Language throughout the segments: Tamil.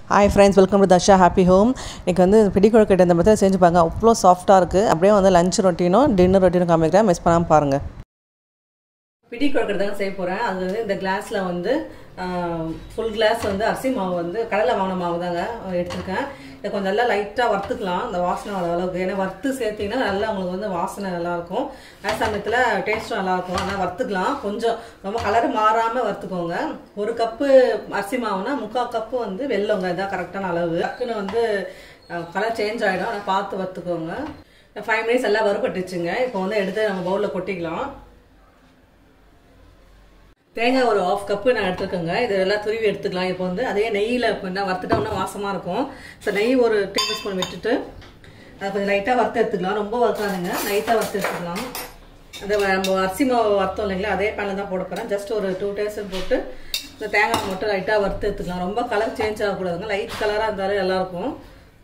ஹாய் ஃப்ரெண்ட்ஸ் வெல்கம் டு தஷா ஹாப்பி ஹோம் இன்றைக்கி வந்து பிடி கொழுக்கட்டை இந்த மெத்தட் செஞ்சு பாருங்க அவ்வளோ சாஃப்ட்டாக இருக்குது அப்படியே வந்து லஞ்ச் ரொட்டீனும் டின்னர் ரொட்டீனும் காமிக்கிறேன் மிஸ் பண்ணாமல் பாருங்கள் பிடி கொழுக்கட்டை தான் செய்ய போகிறேன் அது வந்து இந்த கிளாஸில் வந்து ஃபுல் கிளாஸ் வந்து அரிசி மாவு வந்து கடலை வாங்கின மாவு தாங்க எடுத்திருக்கேன் இதை கொஞ்சம் நல்லா லைட்டாக வறுத்துக்கலாம் அந்த வாசனை வர அளவுக்கு ஏன்னா வறுத்து சேர்த்திங்கன்னா நல்லா உங்களுக்கு வந்து வாசனை நல்லாயிருக்கும் அதே சமயத்தில் டேஸ்ட்டும் நல்லாயிருக்கும் ஆனால் வறுத்துக்கலாம் கொஞ்சம் ரொம்ப கலர் மாறாமல் வறுத்துக்கோங்க ஒரு கப்பு அரிசி மாவுனா முக்கால் கப்பு வந்து வெள்ளங்க இதான் கரெக்டான அளவு டக்குன்னு வந்து கலர் சேஞ்ச் ஆகிடும் ஆனால் பார்த்து வறுத்துக்கோங்க ஃபைவ் மினிட்ஸ் எல்லாம் வறுபட்டுச்சுங்க இப்போ வந்து எடுத்து நம்ம பவுலில் கொட்டிக்கலாம் தேங்காய் ஒரு ஆஃப் கப்பு நான் எடுத்துக்கோங்க இது எல்லாம் துருவி எடுத்துக்கலாம் இப்போ வந்து அதே நெய்யில் என்ன வறுத்துட்டோம்னா வாசமாக இருக்கும் ஸோ நெய் ஒரு டேபிள் ஸ்பூன் விட்டுட்டு அதை கொஞ்சம் லைட்டாக வறுத்து எடுத்துக்கலாம் ரொம்ப வறுக்காதுங்க லைட்டாக வறுத்து எடுத்துக்கலாம் அந்த நம்ம அரிசி மாவு வறுத்தோம் இல்லைங்களா அதே பேனில் தான் போட போகிறேன் ஜஸ்ட் ஒரு டூ டேஸ்ட் போட்டு இந்த தேங்காய் மட்டும் லைட்டாக வறுத்து எடுத்துக்கலாம் ரொம்ப கலர் சேஞ்ச் ஆகக்கூடாதுங்க லைட் கலராக இருந்தாலும் நல்லாயிருக்கும்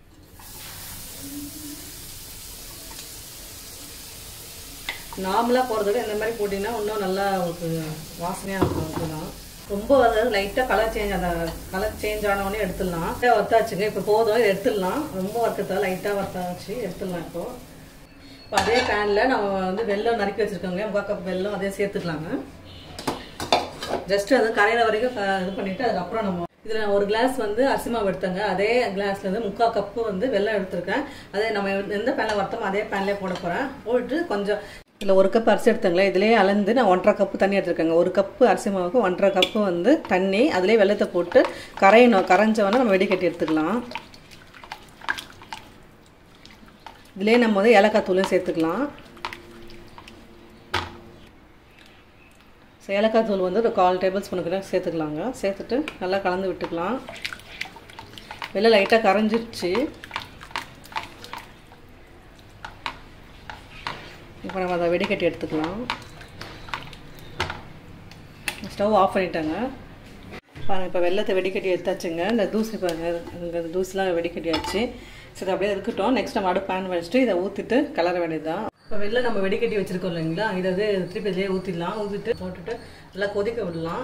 நார்மலாக போகிறதுக்கு இந்த மாதிரி போட்டிங்கன்னா இன்னும் நல்லா உங்களுக்கு வாசனையாக இருக்கும் அதுதான் ரொம்ப அதாவது லைட்டாக கலர் சேஞ்ச் அந்த கலர் சேஞ்ச் ஆனவொடனே எடுத்துடலாம் வறுத்தாச்சுங்க இப்போ போதும் இதை எடுத்துடலாம் ரொம்ப வறுத்ததா லைட்டாக வறுத்தாச்சு எடுத்துடலாம் இப்போது இப்போ அதே பேனில் நம்ம வந்து வெள்ளம் நறுக்கி வச்சுருக்கோங்க முக்கால் கப் வெள்ளம் அதே சேர்த்துக்கலாங்க ஜஸ்ட் அது கரையிற வரைக்கும் இது பண்ணிவிட்டு அதுக்கப்புறம் நம்ம இதில் நான் ஒரு கிளாஸ் வந்து அரிசி மாவு எடுத்தேங்க அதே கிளாஸ்ல இருந்து முக்கால் கப்பு வந்து வெள்ளம் எடுத்திருக்கேன் அதே நம்ம எந்த பேனில் வறுத்தோமோ அதே பேன்லேயே போட போகிறேன் போட்டு கொஞ்சம் இதில் ஒரு கப் அரிசி எடுத்தங்களேன் இதிலே அளந்து நான் ஒன்றரை கப்பு தண்ணி எடுத்துருக்கேங்க ஒரு கப்பு அரிசி மாவுக்கு ஒன்றரை கப்பு வந்து தண்ணி அதிலே வெள்ளத்தை போட்டு கரையணும் கரைஞ்சவொன்னே நம்ம வெடிக்கட்டி எடுத்துக்கலாம் இதிலே நம்ம வந்து ஏலக்காய் தூளும் சேர்த்துக்கலாம் ஸோ ஏலக்காய் தூள் வந்து ஒரு கால் டேபிள் ஸ்பூனுக்கு சேர்த்துக்கலாங்க சேர்த்துட்டு நல்லா கலந்து விட்டுக்கலாம் வெளில லைட்டாக கரைஞ்சிருச்சு இப்போ நம்ம அதை வெடிக்கட்டி எடுத்துக்கலாம் ஸ்டவ் ஆஃப் பண்ணிட்டாங்க பாருங்கள் இப்போ வெள்ளத்தை வெடிக்கட்டி எடுத்தாச்சுங்க இந்த தூசி பாருங்கள் இந்த தூசிலாம் வெடிக்கட்டியாச்சு சரி அப்படியே இருக்கட்டும் நெக்ஸ்ட் நம்ம அடுப்பு பேன் வச்சுட்டு இதை ஊற்றிட்டு கலர வேண்டியதுதான் இப்போ வெளில நம்ம வெடிக்கட்டி வச்சுருக்கோம் இல்லைங்களா இதை வந்து திருப்பி இதிலே ஊற்றிடலாம் ஊற்றிட்டு போட்டுட்டு நல்லா கொதிக்க விடலாம்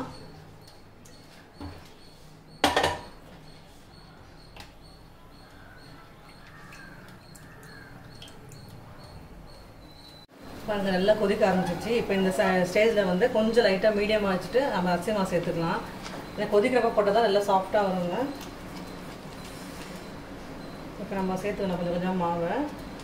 பாருங்க நல்லா கொதிக்க ஆரம்பிச்சிச்சு இப்போ இந்த ஸ்டேஜில் வந்து கொஞ்சம் லைட்டாக மீடியமாக வச்சுட்டு நம்ம அரிசி மாவு சேர்த்துக்கலாம் ஏன்னா கொதிக்கிறப்ப போட்டால் தான் நல்லா சாஃப்டாக வருங்க இப்போ நம்ம சேர்த்துக்கணும் கொஞ்சம் கொஞ்சம் மாவை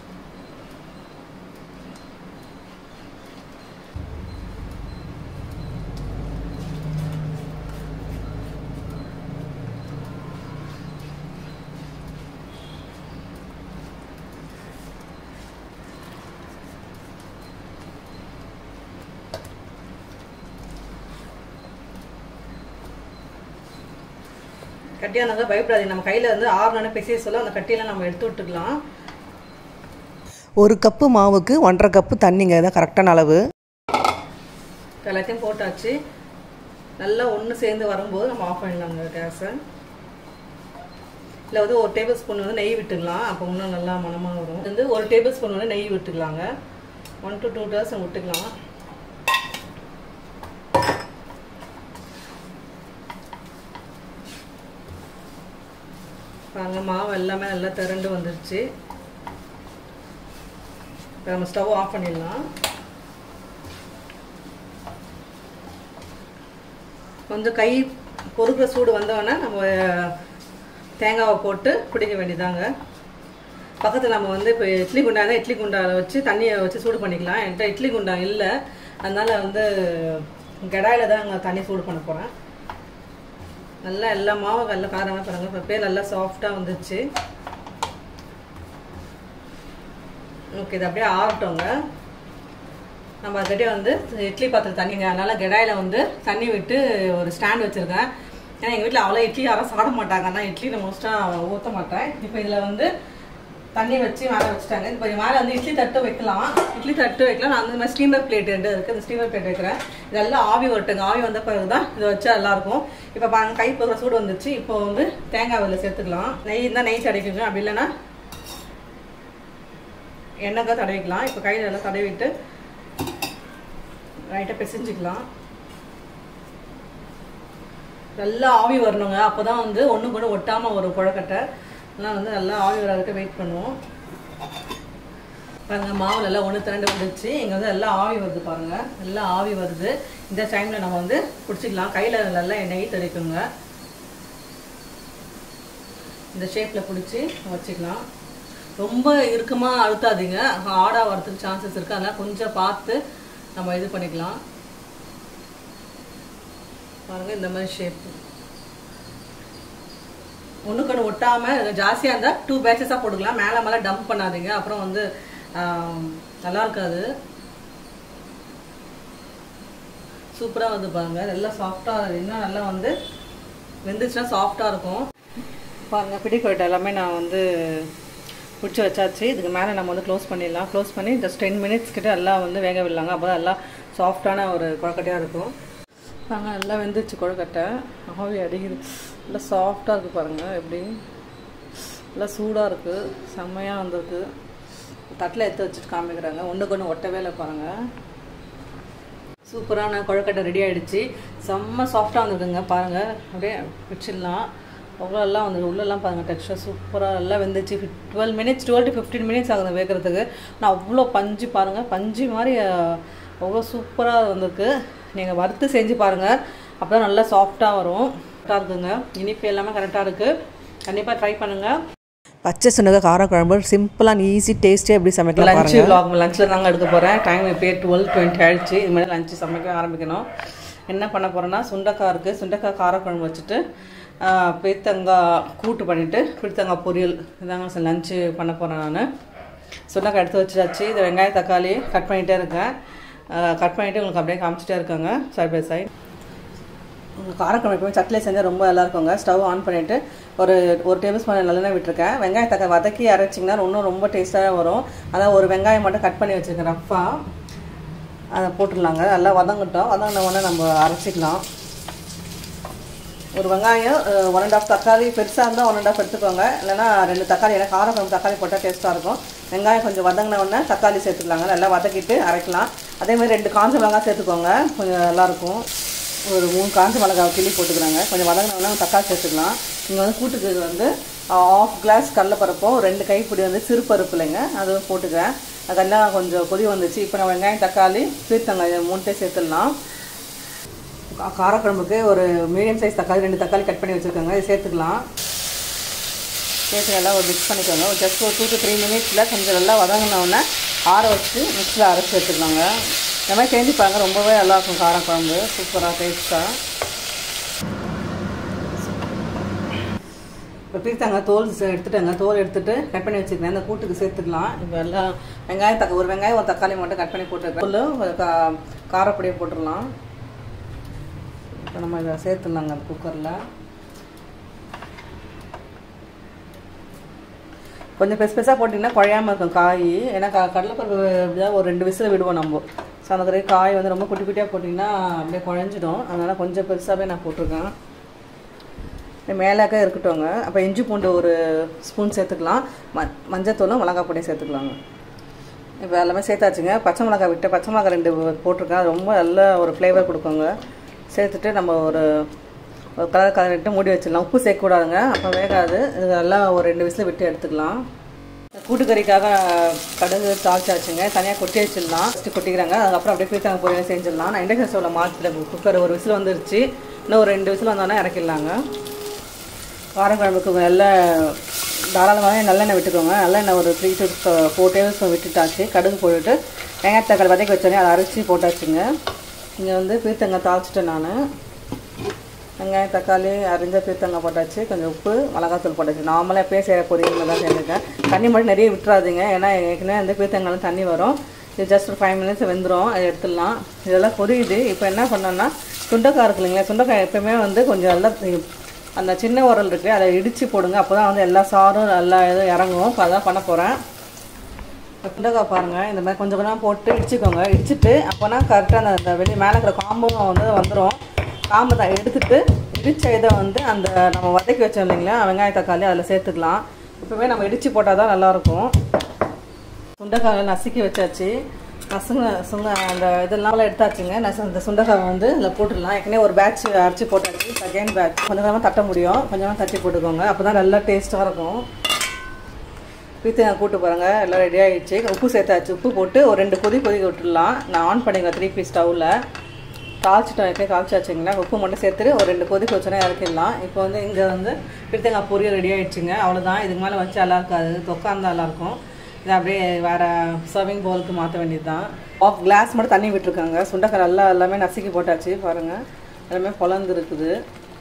கட்டியானதாக பயப்படாதீங்க நம்ம கையில் வந்து ஆறுனால பிசைய சொல்ல அந்த கட்டியெல்லாம் நம்ம எடுத்து விட்டுக்கலாம் ஒரு கப்பு மாவுக்கு ஒன்றரை கப்பு தண்ணிங்க தான் கரெக்டான அளவு எல்லாத்தையும் போட்டாச்சு நல்லா ஒன்று சேர்ந்து வரும்போது நம்ம ஆஃப் பண்ணிடலாங்க கேஸை இல்லை வந்து ஒரு டேபிள் ஸ்பூன் வந்து நெய் விட்டுக்கலாம் அப்போ இன்னும் நல்லா மனமாக வரும் வந்து ஒரு டேபிள் ஸ்பூன் வந்து நெய் விட்டுக்கலாங்க ஒன் டு டூ டேர்ஸ் விட்டுக்கலாம் பாருங்க மாவு எல்லாமே நல்லா திரண்டு வந்துருச்சு இப்போ நம்ம ஸ்டவ் ஆஃப் பண்ணிடலாம் கொஞ்சம் கை பொறுக்கிற சூடு வந்தோடனே நம்ம தேங்காவை போட்டு பிடிக்க வேண்டியதாங்க பக்கத்தில் நம்ம வந்து இப்போ இட்லி குண்டான இட்லி குண்டாவில் வச்சு தண்ணியை வச்சு சூடு பண்ணிக்கலாம் என்கிட்ட இட்லி குண்டா இல்லை அதனால் வந்து கடாயில் தான் நான் தண்ணி சூடு பண்ண போகிறேன் நல்லா எல்லா மாவும் நல்லா காரமாக பாருங்க இப்போ பேர் நல்லா சாஃப்டாக வந்துச்சு ஓகே இது அப்படியே ஆகட்டோங்க நம்ம அதுக்கிட்டே வந்து இட்லி பாத்திரம் தண்ணிங்க அதனால் கடாயில் வந்து தண்ணி விட்டு ஒரு ஸ்டாண்ட் வச்சுருக்கேன் ஏன்னா எங்கள் வீட்டில் அவ்வளோ இட்லி யாரும் சாப்பிட மாட்டாங்க ஆனால் இட்லியில் மோஸ்ட்டாக ஊற்ற மாட்டேன் இப்போ இதில் வந்து தண்ணி வச்சு மேலே வச்சுட்டாங்க இப்போ மேலே வந்து இட்லி தட்டு வைக்கலாம் இட்லி தட்டு வைக்கலாம் நான் அந்த மாதிரி ஸ்டீமர் பிளேட் ரெண்டு இருக்குது அந்த ஸ்டீமர் பிளேட் வைக்கிறேன் இதெல்லாம் ஆவி வரட்டுங்க ஆவி வந்த பிறகு தான் இதை வச்சா நல்லாயிருக்கும் இப்போ பாருங்க கை போகிற சூடு வந்துச்சு இப்போ வந்து தேங்காய் வெள்ளை சேர்த்துக்கலாம் நெய் இருந்தால் நெய் தடைக்குங்க அப்படி இல்லைன்னா எண்ணெய் தடவிக்கலாம் இப்போ கையில் எல்லாம் தடவிட்டு லைட்டாக பிசைஞ்சிக்கலாம் நல்லா ஆவி வரணுங்க அப்போ தான் வந்து ஒன்று கூட ஒட்டாமல் வரும் குழக்கட்டை எல்லாம் வந்து நல்லா ஆவி வர வரைக்கும் வெயிட் பண்ணுவோம் பாருங்க மாவு நல்லா ஒன்று திரண்டு வந்துச்சு இங்கே வந்து நல்லா ஆவி வருது பாருங்க நல்லா ஆவி வருது இந்த டைமில் நம்ம வந்து பிடிச்சிக்கலாம் கையில் நல்லா நெய் தெளிக்குங்க இந்த ஷேப்பில் பிடிச்சி வச்சுக்கலாம் ரொம்ப இறுக்கமாக அழுத்தாதீங்க ஆடாக வரதுக்கு சான்சஸ் இருக்குது அதனால் கொஞ்சம் பார்த்து நம்ம இது பண்ணிக்கலாம் பாருங்க இந்த மாதிரி ஷேப் ஒன்றுக்கு ஒன்று ஒட்டாமல் ஜாஸ்தியாக இருந்தால் டூ பேட்சஸாக போட்டுக்கலாம் மேலே மேலே டம்ப் பண்ணாதீங்க அப்புறம் வந்து ஆம், நல்லா இருக்காது சூப்பராக வந்து பாருங்க நல்லா சாஃப்டாக இன்னும் நல்லா வந்து வெந்துச்சுன்னா சாஃப்டாக இருக்கும் பாருங்க பிடிக்கொட்டை எல்லாமே நான் வந்து பிடிச்சி வச்சாச்சு இதுக்கு மேலே நம்ம வந்து க்ளோஸ் பண்ணிடலாம் க்ளோஸ் பண்ணி ஜஸ்ட் டென் மினிட்ஸ் கிட்ட எல்லாம் வந்து வேக விடலாங்க அப்போ தான் எல்லாம் சாஃப்டான ஒரு குழக்கட்டையாக இருக்கும் பாருங்க நல்லா வெந்துச்சு குழக்கட்டை ஆவி அடிக்குது நல்லா சாஃப்டாக இருக்குது பாருங்கள் எப்படி நல்லா சூடாக இருக்குது செம்மையாக வந்திருக்கு தட்டில் எடுத்து வச்சுட்டு காமிக்கிறாங்க ஒன்றுக்கு ஒன்று ஒட்டவே இல்லை பாருங்கள் சூப்பரான குழக்கட்டை ரெடி ஆயிடுச்சு செம்ம சாஃப்டாக வந்திருக்குங்க பாருங்கள் அப்படியே வச்சிடலாம் அவ்வளோ எல்லாம் வந்து உள்ளெல்லாம் பாருங்கள் டெக்ஸ்டர் சூப்பராக எல்லாம் வெந்துச்சு twelve minutes twelve to fifteen minutes ஆகுது வேகிறதுக்கு நான் அவ்வளோ பஞ்சு பாருங்கள் பஞ்சு மாதிரி அஹ், அவ்வளோ சூப்பராக வந்திருக்கு நீங்கள் வறுத்து செஞ்சு பாருங்கள் அப்போ தான் நல்லா சாஃப்டாக வரும் கரெக்டாக இருக்குங்க இனிப்பு எல்லாமே கரெக்டாக இருக்குது கண்டிப்பாக ட்ரை பண்ணுங்கள் பச்சை சுண்டக்காய் காரக்குழம்பு சிம்பிளாக ஈஸி டேஸ்டியாக எப்படி சமைக்கலாம் லஞ்சு பாருங்க vlog லஞ்சில் தாங்க எடுக்க போகிறேன் டைம் இப்போ டுவெல் டுவெண்ட்டி ஆயிடுச்சு இது மாதிரி லஞ்சு சமைக்க ஆரம்பிக்கணும் என்ன பண்ண போகிறேன்னா சுண்டக்காய் இருக்குது சுண்டக்காய் காரக்குழம்பு வச்சுட்டு ஆஹ், பீர்த்தங்காய் கூட்டு பண்ணிவிட்டு பீர்த்தங்காய் பொரியல் இதாங்க லஞ்சு பண்ண போகிறேன் நான் சுண்டக்காய் எடுத்து வச்சாச்சு இது வெங்காயம் தக்காளி கட் பண்ணிகிட்டே இருக்கேன் கட் பண்ணிவிட்டு உங்களுக்கு அப்படியே காமிச்சிட்டே இருக்காங்க சைட் பை சைட் உங்களுக்கு காரக்குழம்பு எப்பவுமே சட்டிலே செஞ்சால் ரொம்ப நல்லா இருக்குங்க ஸ்டவ் ஆன் பண்ணிவிட்டு ஒரு ஒரு டேபிள் ஸ்பூன் நல்லெண்ணெய் விட்டுருக்கேன் வெங்காயம் தக்காளி வதக்கி அரைச்சிங்கன்னா இன்னும் ரொம்ப டேஸ்ட்டாக வரும் அதான் ஒரு வெங்காயம் மட்டும் கட் பண்ணி வச்சுருக்கேன் ரஃப்பாக அதை போட்டுடலாங்க நல்லா வதங்கட்டும் வதங்கின உடனே நம்ம அரைச்சிக்கலாம் ஒரு வெங்காயம் ஒன் அண்ட் ஆஃப் தக்காளி பெருசாக இருந்தால் ஒன் அண்ட் ஆஃப் எடுத்துக்கோங்க இல்லைன்னா ரெண்டு தக்காளி ஏன்னா காரக்குழம்பு தக்காளி போட்டால் டேஸ்ட்டாக இருக்கும் வெங்காயம் கொஞ்சம் வதங்கின உடனே தக்காளி சேர்த்துக்கலாங்க நல்லா வதக்கிட்டு அரைக்கலாம் அதே மாதிரி ரெண்டு காஞ்ச மிளகாய் சேர்த்துக்கோங்க கொஞ்சம் நல்லாயிருக்கும் ஒரு மூணு காஞ்ச மிளகாய் கிள்ளி போட்டுக்கிறாங்க கொஞ்சம் வதங்கின உடனே தக்காளி சேர்த்துக்கலாம் இங்கே வந்து கூட்டுக்கு வந்து ஆஃப் கிளாஸ் கடலப்பருப்பும் ரெண்டு கைப்பிடி வந்து சிறு பருப்பு இல்லைங்க அதுவும் போட்டுக்கிறேன் அதெல்லாம் கொஞ்சம் கொதி வந்துச்சு இப்போ நான் வெங்காயம் தக்காளி பீர்த்தங்காய் மூணுட்டே சேர்த்துடலாம் கா- காரக்குழம்புக்கு ஒரு மீடியம் சைஸ் தக்காளி ரெண்டு தக்காளி கட் பண்ணி வச்சுருக்கோங்க இது சேர்த்துக்கலாம் சேர்த்து நல்லா ஒரு மிக்ஸ் பண்ணிக்கோங்க ஒரு ஜஸ்ட் ஒரு டூ டு த்ரீ மினிட்ஸில் கொஞ்சம் நல்லா வதங்கினோடனே ஆற வச்சு மிக்ஸில் அரைச்சி எடுத்துக்கலாங்க இந்த மாதிரி செஞ்சு பாருங்க ரொம்பவே நல்லாயிருக்கும் காரக்குழம்பு சூப்பராக டேஸ்ட்டாக இப்போ பீர்த்தாங்க தோல் சே- எடுத்துட்டேங்க தோல் எடுத்துட்டு கட் பண்ணி வச்சுருக்கேன் அந்த கூட்டுக்கு சேர்த்துக்கலாம் இப்போ எல்லாம் வெங்காயம் தக்க ஒரு வெங்காயம் ஒரு தக்காளி மட்டும் கட் பண்ணி போட்டுருக்கேன் தோல் ஒரு கா காரப்பொடியை போட்டுடலாம் இப்போ நம்ம இதை சேர்த்துடலாங்க அந்த குக்கரில் கொஞ்சம் பெருசு பெருசாக போட்டிங்கன்னா குழையாம இருக்கும் காய் ஏன்னா க கடலைப்பருப்பு எப்படியா ஒரு ரெண்டு விசில் விடுவோம் நம்ம ஸோ அந்த மாதிரி காய் வந்து ரொம்ப குட்டி குட்டியாக போட்டிங்கன்னா அப்படியே குழஞ்சிடும் அதனால் கொஞ்சம் பெருசாகவே நான் போட்டிருக்கேன் இது மேலாக்க இருக்கட்டும்ங்க அப்போ இஞ்சி பூண்டு ஒரு ஸ்பூன் சேர்த்துக்கலாம் ம மஞ்சத்தூளும் மிளகா பொடியும் சேர்த்துக்கலாங்க இப்போ எல்லாமே சேர்த்தாச்சுங்க பச்சை மிளகாய் விட்டு பச்சை மிளகாய் ரெண்டு போட்டிருக்கேன் அது ரொம்ப நல்ல ஒரு ஃப்ளேவர் கொடுக்குங்க சேர்த்துட்டு நம்ம ஒரு ஒரு கலர் கலரிட்டு மூடி வச்சிடலாம் உப்பு சேர்க்கக்கூடாதுங்க அப்போ வேகாது இது நல்லா ஒரு ரெண்டு விசில் விட்டு எடுத்துக்கலாம் கூட்டுக்கறிக்காக கடுகு தாளிச்சாச்சுங்க தனியாக கொட்டி வச்சிடலாம் ஃபஸ்ட்டு கொட்டிக்கிறாங்க அதுக்கப்புறம் அப்படியே பீத்தாங்க பொரியல் செஞ்சிடலாம் நான் இண்டக்ஷன் ஸ்டவ்வில் மாற்றிட்டேன் குக்கர் ஒரு விசில் வந்துருச்சு இன்னும் ஒரு ரெண்டு விசில் வந்தோடனே இறக்கிடலாங்க காரக்குழம்புக்கு நல்ல தாராளமாகவே நல்லெண்ணெய் விட்டுக்கோங்க நல்லெண்ணெய் ஒரு three to four tablespoon விட்டுட்டாச்சு கடுகு போட்டுட்டு வெங்காய தக்காளி வதக்கி வச்சோடனே அதை அரைச்சி போட்டாச்சுங்க இங்கே வந்து பீர்த்தங்காய் தாளிச்சிட்டேன் நான் வெங்காயம் தக்காளி அரிஞ்ச பீர்த்தங்காய் போட்டாச்சு கொஞ்சம் உப்பு மிளகாத்தூள் போட்டாச்சு நார்மலாக எப்பயே செய்கிற பொரியல் தான் செஞ்சுருக்கேன் தண்ணி மட்டும் நிறைய விட்டுறாதீங்க ஏன்னா ஏற்கனவே வந்து பீர்த்தங்காயில் தண்ணி வரும் இது ஜஸ்ட் ஒரு ஃபைவ் மினிட்ஸ் வெந்துடும் அதை எடுத்துடலாம் இதெல்லாம் பொரியுது இப்போ என்ன பண்ணோன்னா சுண்டைக்காய் இருக்கு இல்லைங்களா சுண்டைக்காய் எப்பயுமே வந்து கொஞ்சம் நல்லா அந்த சின்ன உரல் இருக்கு அதை இடித்து போடுங்க அப்போ தான் வந்து எல்லா சாரும் நல்லா இதுவும் இறங்கும் இப்போ அதான் பண்ண போகிறேன் சுண்டைக்காய் பாருங்கள் இந்த மாதிரி கொஞ்சம் கொஞ்சம் போட்டு இடிச்சுக்கோங்க இடிச்சிட்டு அப்போனா கரெக்டாக அந்த அந்த வெளியே மேலே இருக்கிற காம்பும் வந்து வந்துடும் காம்பை தான் எடுத்துட்டு இடிச்ச இதை வந்து அந்த நம்ம வதக்கி வச்சோம் இல்லைங்களா வெங்காய தக்காளி அதில் சேர்த்துக்கலாம் இப்போவே நம்ம இடித்து போட்டால் தான் நல்லாயிருக்கும் சுண்டைக்காய் நசுக்கி வச்சாச்சு நசுங்க சுங்க அந்த இதெல்லாம் எடுத்தாச்சுங்க நசு இந்த சுண்டக்காவை வந்து இதில் போட்டுடலாம் ஏற்கனவே ஒரு பேட்ச் அரைச்சி போட்டாச்சு செகண்ட் பேட்ச் கொஞ்சம் கொஞ்சமாக தட்ட முடியும் கொஞ்சமாக தட்டி போட்டுக்கோங்க அப்போ தான் நல்லா டேஸ்ட்டாக இருக்கும் பீத்தங்காய் கூட்டு பாருங்க எல்லாம் ரெடி ஆகிடுச்சு உப்பு சேர்த்தாச்சு உப்பு போட்டு ஒரு ரெண்டு கொதி கொதிக்க விட்டுடலாம் நான் ஆன் பண்ணிக்கிறேன் த்ரீ பீஸ் ஸ்டவ்வில் தாளிச்சிட்டோம் ஏற்கனவே காய்ச்சாச்சுங்களா உப்பு மட்டும் சேர்த்துட்டு ஒரு ரெண்டு கொதி கொச்சனா இறக்கிடலாம் இப்போ வந்து இங்கே வந்து பீத்தங்காய் பொரியல் ரெடி ஆகிடுச்சுங்க அவ்வளோதான் இதுக்கு மேலே வச்சு நல்லா இருக்காது தொக்கா இருந்தால் நல்லாயிருக்கும் இதை அப்படியே வேறு சர்விங் பவுலுக்கு மாற்ற வேண்டியது தான் ஆஃப் கிளாஸ் மட்டும் தண்ணி விட்டுருக்காங்க சுண்டக்காய் நல்லா எல்லாமே நசுக்கி போட்டாச்சு பாருங்கள் எல்லாமே பொலந்து இருக்குது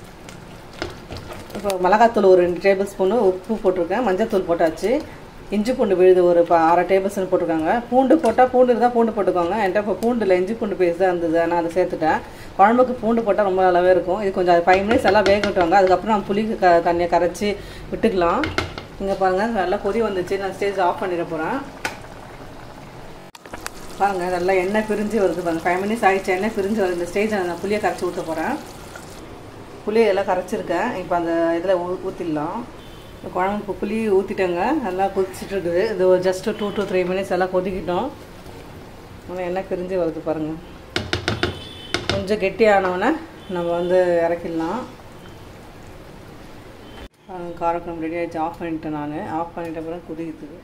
இப்போ மிளகாத்தூள் ஒரு ரெண்டு டேபிள் ஸ்பூனு உப்பு போட்டிருக்கேன் மஞ்சத்தூள் போட்டாச்சு இஞ்சி பூண்டு விழுது ஒரு ப- அரை டேபிள் ஸ்பூன் போட்டிருக்காங்க பூண்டு போட்டால் பூண்டு இருந்தால் பூண்டு போட்டுக்கோங்க என்கிட்ட இப்போ பூண்டு இல்லை இஞ்சி பூண்டு பேஸ்ட் தான் இருந்தது நான் அதை சேர்த்துட்டேன் குழம்புக்கு பூண்டு போட்டால் ரொம்ப நல்லாவே இருக்கும் இது கொஞ்சம் ஃபைவ் மினிட்ஸ் எல்லாம் வேக விட்டுவாங்க அதுக்கப்புறம் நம்ம புளி க தண்ணியை கரைச்சி விட்டுக்கலாம் இங்கே பாருங்கள் நல்லா கொதி வந்துச்சு நான் ஸ்டேஜ் ஆஃப் பண்ணிட போகிறேன் பாருங்கள் நல்லா எண்ணெய் பிரிஞ்சு வருது பாருங்கள் ஃபைவ் மினிட்ஸ் ஆகிடுச்சு எண்ணெய் பிரிஞ்சு வருது இந்த ஸ்டேஜ் நான் புளியை கரைச்சி ஊற்ற போகிறேன் புளியை எல்லாம் கரைச்சிருக்கேன் இப்போ அந்த இதில் ஊ ஊற்றிடலாம் குழம்பு இப்போ புளி ஊற்றிட்டேங்க நல்லா கொதிச்சிட்டு இருக்குது இது ஒரு just two to three minutes எல்லாம் கொதிக்கிட்டோம் ஆனால் எண்ணெய் பிரிஞ்சு வருது பாருங்கள் கொஞ்சம் கெட்டியானவுடனே நம்ம வந்து இறக்கிடலாம் பாருங்க, காரக்குழம்பு ரெடி ஆகிடுச்சு ஆஃப் பண்ணிட்டேன் நான் ஆஃப் பண்ணிட்ட பிறகு கொதிக்குது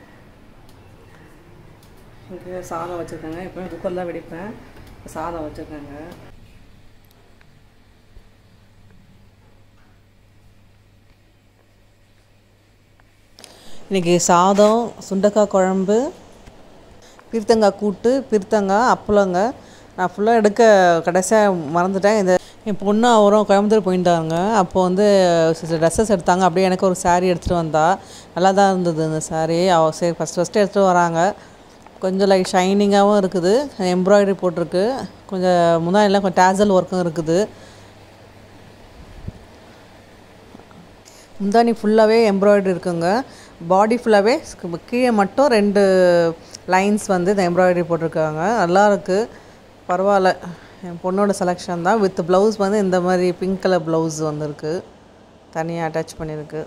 இங்கே சாதம் வச்சுருக்கேங்க எப்பவுமே குக்கர் தான் வெடிப்பேன் சாதம் வச்சுருக்கேங்க இன்றைக்கி சாதம் சுண்டக்காய் குழம்பு பீர்த்தங்காய் கூட்டு பீர்த்தங்காய் அப்பளங்க நான் ஃபுல்லாக எடுக்க கடைசியாக மறந்துட்டேன் இந்த என் பொண்ணு அவரும் கோயம்புத்தூர் போயிருந்தாங்க அப்போ வந்து ட்ரெஸ்ஸஸ் எடுத்தாங்க அப்படியே எனக்கு ஒரு saree எடுத்துகிட்டு வந்தா நல்லா தான் இருந்தது அந்த saree அவ சரி ஃபஸ்ட் ஃபஸ்ட்டு எடுத்துகிட்டு வராங்க கொஞ்சம் லைக் ஷைனிங்காகவும் இருக்குது எம்ப்ராய்டரி போட்டிருக்கு கொஞ்சம் முன்னாடிலாம் கொஞ்சம் டேசல் ஒர்க்கும் இருக்குது முந்தானி ஃபுல்லாகவே எம்ப்ராய்டரி இருக்குங்க பாடி ஃபுல்லாகவே கீழே மட்டும் ரெண்டு லைன்ஸ் வந்து இந்த எம்ப்ராய்டரி போட்டிருக்காங்க நல்லா இருக்கு பரவாயில்ல என் பொண்ணோட செலெக்ஷன் தான் வித் ப்ளவுஸ் வந்து இந்த மாதிரி பிங்க் கலர் ப்ளவுஸ் வந்திருக்கு தனியாக அட்டாச் பண்ணியிருக்கு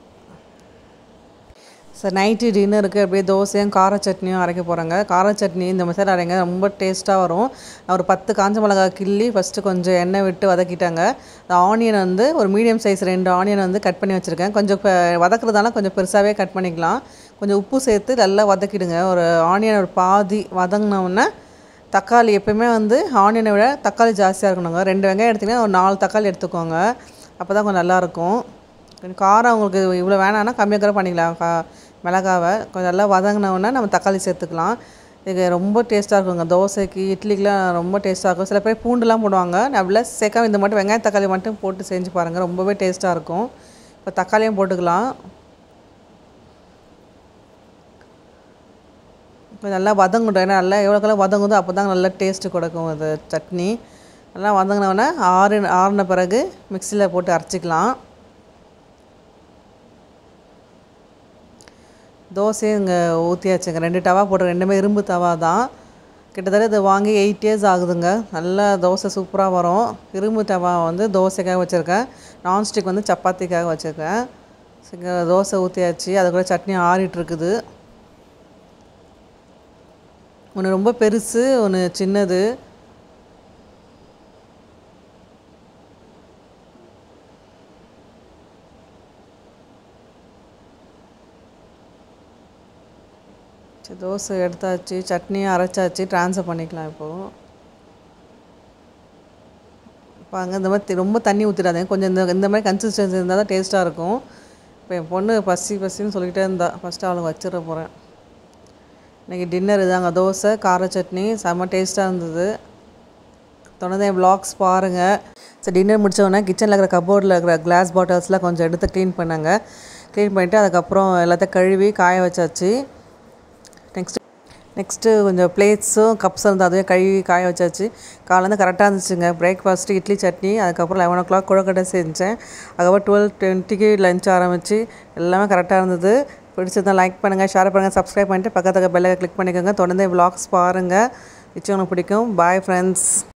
சார் நைட்டு டின்னருக்கு அப்படியே தோசையும் கார சட்னியும் அரைக்க போகிறாங்க கார சட்னி இந்த மசாலா அரைங்க ரொம்ப டேஸ்ட்டாக வரும் நான் ஒரு பத்து காஞ்ச மிளகாய் கிள்ளி ஃபஸ்ட்டு கொஞ்சம் எண்ணெய் விட்டு வதக்கிட்டாங்க ஆனியன் வந்து ஒரு மீடியம் சைஸ் ரெண்டு ஆனியன் வந்து கட் பண்ணி வச்சுருக்கேன் கொஞ்சம் இப்போ வதக்குறதால கொஞ்சம் பெருசாகவே கட் பண்ணிக்கலாம் கொஞ்சம் உப்பு சேர்த்து நல்லா வதக்கிடுங்க ஒரு ஆனியன் ஒரு பாதி வதங்கினோடனே தக்காளி எப்பயுமே வந்து ஆனியனை விட தக்காளி ஜாஸ்தியாக இருக்கணுங்க ரெண்டு வெங்காயம் எடுத்திங்கன்னா ஒரு நாலு தக்காளி எடுத்துக்கோங்க அப்போ தான் கொஞ்சம் நல்லாயிருக்கும் கொஞ்சம் காரம் உங்களுக்கு இவ்வளோ வேணாம்னா கம்மியாக கூட பண்ணிக்கலாம் கா மிளகாவை கொஞ்சம் நல்லா வதங்கினோடனே நம்ம தக்காளி சேர்த்துக்கலாம் இது ரொம்ப டேஸ்ட்டாக இருக்குங்க தோசைக்கு இட்லிக்கெலாம் ரொம்ப டேஸ்ட்டாக இருக்கும் சில பேர் பூண்டுலாம் போடுவாங்க நான் அப்படிலாம் சேர்க்காம இந்த மட்டும் வெங்காயம் தக்காளி மட்டும் போட்டு செஞ்சு பாருங்கள் ரொம்பவே டேஸ்ட்டாக இருக்கும் இப்போ தக்காளியும் போட்டுக்கலாம் இப்போ நல்லா வதங்கட்டும் ஏன்னா நல்லா எவ்வளோக்கெல்லாம் வதங்குதோ அப்போ தான் நல்லா டேஸ்ட்டு கொடுக்கும் அது சட்னி நல்லா வதங்கினோடனே ஆறு ஆறின பிறகு மிக்சியில் போட்டு அரைச்சிக்கலாம் தோசையும் இங்கே ஊற்றியாச்சுங்க ரெண்டு தவா போட்டு ரெண்டுமே இரும்பு தவா தான் கிட்டத்தட்ட இது வாங்கி எயிட் இயர்ஸ் ஆகுதுங்க நல்லா தோசை சூப்பராக வரும் இரும்பு தவா வந்து தோசைக்காக வச்சுருக்கேன் நான்ஸ்டிக் வந்து சப்பாத்திக்காக வச்சுருக்கேன் இங்கே தோசை ஊற்றியாச்சு அது கூட சட்னி ஆறிட்டு இருக்குது ஒன்று ரொம்ப பெருசு ஒன்று சின்னது சரி தோசை எடுத்தாச்சு சட்னியும் அரைச்சாச்சு ட்ரான்ஸ்ஃபர் பண்ணிக்கலாம் இப்போது இப்போ அங்கே இந்த மாதிரி தி- ரொம்ப தண்ணி ஊற்றிடாதீங்க கொஞ்சம் இந்த இந்த மாதிரி கன்சிஸ்டன்சி இருந்தால் தான் டேஸ்ட்டாக இருக்கும் இப்போ என் பொண்ணு பசி பசின்னு சொல்லிக்கிட்டே இருந்தா ஃபஸ்ட்டு அவளுக்கு வச்சிட போகிறேன் இன்றைக்கி டின்னர் இதாங்க தோசை கார சட்னி செம்ம டேஸ்ட்டாக இருந்தது தொடர்ந்து என் வ்ளாக்ஸ் பாருங்கள் சரி டின்னர் முடிச்சோடனே கிச்சனில் இருக்கிற கபோர்டில் இருக்கிற கிளாஸ் பாட்டில்ஸ்லாம் கொஞ்சம் எடுத்து க்ளீன் பண்ணாங்க க்ளீன் பண்ணிவிட்டு அதுக்கப்புறம் எல்லாத்தையும் கழுவி காய வச்சாச்சு நெக்ஸ்ட்டு நெக்ஸ்ட்டு கொஞ்சம் பிளேட்ஸும் கப்ஸ் இருந்து அதுவே கழுவி காய வச்சாச்சு காலேருந்து கரெக்டாக இருந்துச்சுங்க பிரேக்ஃபாஸ்ட்டு இட்லி சட்னி அதுக்கப்புறம் லெவன் ஓ கிளாக் கொழுக்கட்டை செஞ்சேன் அதுக்கப்புறம் டுவெல் டுவெண்ட்டிக்கு லஞ்ச் ஆரம்பிச்சு எல்லாமே கரெக்டாக இருந்தது பிடிச்சதான் லைக் பண்ணுங்கள் ஷேர் பண்ணுங்கள் சப்ஸ்கிரைப் பண்ணிட்டு பக்கத்துக்கு பெல்லை கிளிக் பண்ணிக்கோங்க தொடர்ந்து vlogs பாருங்கள் நிச்சயம் உங்களுக்கு பிடிக்கும் பாய் ஃப்ரெண்ட்ஸ்